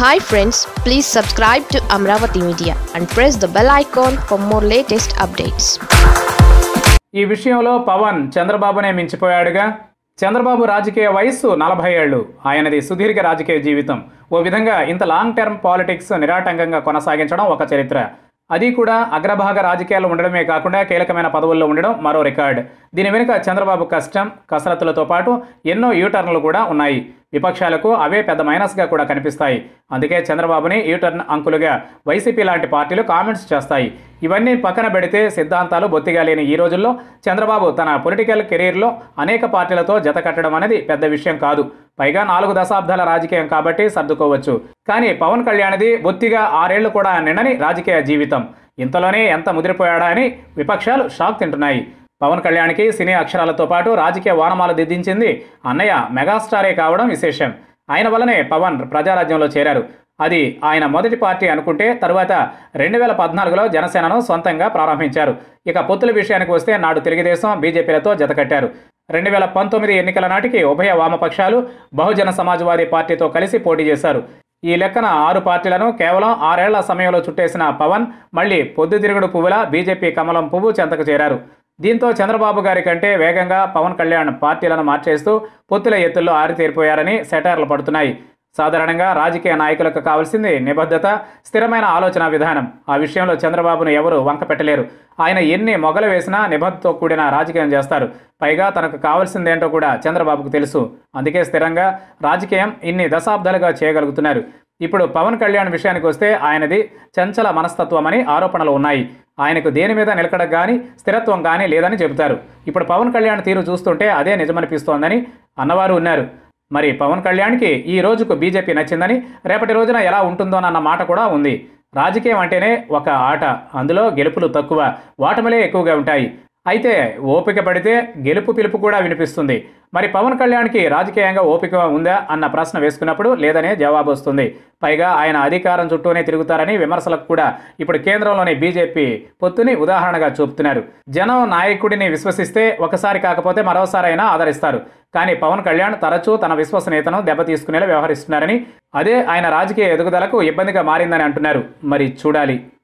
hi friends please subscribe to Amaravati media and press the bell icon for more latest updates ఈ విషయంలో పవన్ చంద్రబాబునే మించిపోయాడుగా చంద్రబాబు రాజకీయ వయస్సు నలభై ఏళ్ళు ఆయనది సుదీర్ఘ రాజకీయ జీవితం ఓ విధంగా ఇంత లాంగ్ టర్మ్ పాలిటిక్స్ నిరాటంకంగా కొనసాగించడం ఒక చరిత్ర అది కూడా అగ్రభాగ రాజకీయాలు ఉండడమే కాకుండా కీలకమైన పదవుల్లో ఉండడం మరో రికార్డ్ దీని వెనుక చంద్రబాబు కష్టం కసరత్తులతో పాటు ఎన్నో యూటర్న్లు కూడా ఉన్నాయి విపక్షాలకు అవే పెద్ద మైనస్గా కూడా కనిపిస్తాయి అందుకే చంద్రబాబుని యూటర్న్ అంకులుగా వైసీపీ లాంటి పార్టీలు కామెంట్స్ చేస్తాయి ఇవన్నీ పక్కన పెడితే సిద్ధాంతాలు బొత్తిగా లేని ఈ రోజుల్లో చంద్రబాబు తన పొలిటికల్ కెరీర్లో అనేక పార్టీలతో జత కట్టడం అనేది పెద్ద విషయం కాదు పైగా నాలుగు దశాబ్దాల రాజకీయం కాబట్టి సర్దుకోవచ్చు కానీ పవన్ కళ్యాణ్ది బొత్తిగా ఆరేళ్లు కూడా నిండని రాజకీయ జీవితం ఇంతలోనే ఎంత ముదిరిపోయాడా అని విపక్షాలు షాక్ తింటున్నాయి పవన్ కళ్యాణ్కి సినీ అక్షరాలతో పాటు రాజకీయ వానమాలు దిద్దించింది అన్నయ్య మెగాస్టారే కావడం విశేషం ఆయన వల్లనే పవన్ ప్రజారాజ్యంలో చేరారు అది ఆయన మొదటి పార్టీ అనుకుంటే తరువాత రెండు వేల పద్నాలుగులో జనసేనను సొంతంగా ప్రారంభించారు ఇక పొత్తుల విషయానికి వస్తే నాడు తెలుగుదేశం బీజేపీలతో జతకట్టారు రెండు వేల పంతొమ్మిది ఎన్నికల నాటికి ఉభయ వామపక్షాలు బహుజన సమాజ్వాదీ పార్టీతో కలిసి పోటీ చేశారు ఈ లెక్కన ఆరు పార్టీలను కేవలం ఆరేళ్ల సమయంలో చుట్టేసిన పవన్ మళ్ళీ పొద్దుతిరుగుడు పువ్వుల బీజేపీ కమలం పువ్వు చెంతకు చేరారు దీంతో చంద్రబాబు గారి కంటే వేగంగా పవన్ కళ్యాణ్ పార్టీలను మార్చేస్తూ పొత్తుల ఎత్తుల్లో ఆరితేరిపోయారని సెటార్లు పడుతున్నాయి సాధారణంగా రాజకీయ నాయకులకు కావాల్సింది నిబద్ధత స్థిరమైన ఆలోచన విధానం ఆ విషయంలో చంద్రబాబును ఎవరు వంక పెట్టలేరు ఆయన ఎన్ని మొగలు వేసినా నిబద్ధతతో కూడిన రాజకీయం చేస్తారు పైగా తనకు కావాల్సిందేంటో కూడా చంద్రబాబుకు తెలుసు అందుకే స్థిరంగా రాజకీయం ఇన్ని దశాబ్దాలుగా చేయగలుగుతున్నారు ఇప్పుడు పవన్ కళ్యాణ్ విషయానికి వస్తే ఆయనది చంచల మనస్తత్వం అని ఆరోపణలు ఉన్నాయి ఆయనకు దేని మీద నిలకడ కానీ స్థిరత్వం కానీ లేదని చెబుతారు ఇప్పుడు పవన్ కళ్యాణ్ తీరు చూస్తుంటే అదే నిజమనిపిస్తోందని అన్నవారు ఉన్నారు మరి పవన్ కళ్యాణ్కి ఈ రోజుకు బీజేపీ నచ్చిందని రేపటి రోజున ఎలా ఉంటుందోనన్న మాట కూడా ఉంది రాజకీయం అంటేనే ఒక ఆట అందులో గెలుపులు తక్కువ ఓటములే ఎక్కువగా ఉంటాయి అయితే ఓపిక పడితే గెలుపు పిలుపు కూడా వినిపిస్తుంది మరి పవన్ కళ్యాణ్కి రాజకీయంగా ఓపిక ఉందా అన్న ప్రశ్న వేసుకున్నప్పుడు లేదనే జవాబు వస్తుంది పైగా ఆయన అధికారం చుట్టూనే తిరుగుతారని విమర్శలకు కూడా ఇప్పుడు కేంద్రంలోని బీజేపీ పొత్తుని ఉదాహరణగా చూపుతున్నారు జనం నాయకుడిని విశ్వసిస్తే ఒకసారి కాకపోతే మరోసారి అయినా ఆదరిస్తారు కానీ పవన్ కళ్యాణ్ తరచూ తన విశ్వసనీయతను దెబ్బతీసుకునేలా వ్యవహరిస్తున్నారని అదే ఆయన రాజకీయ ఎదుగుదలకు ఇబ్బందిగా మారిందని అంటున్నారు మరి చూడాలి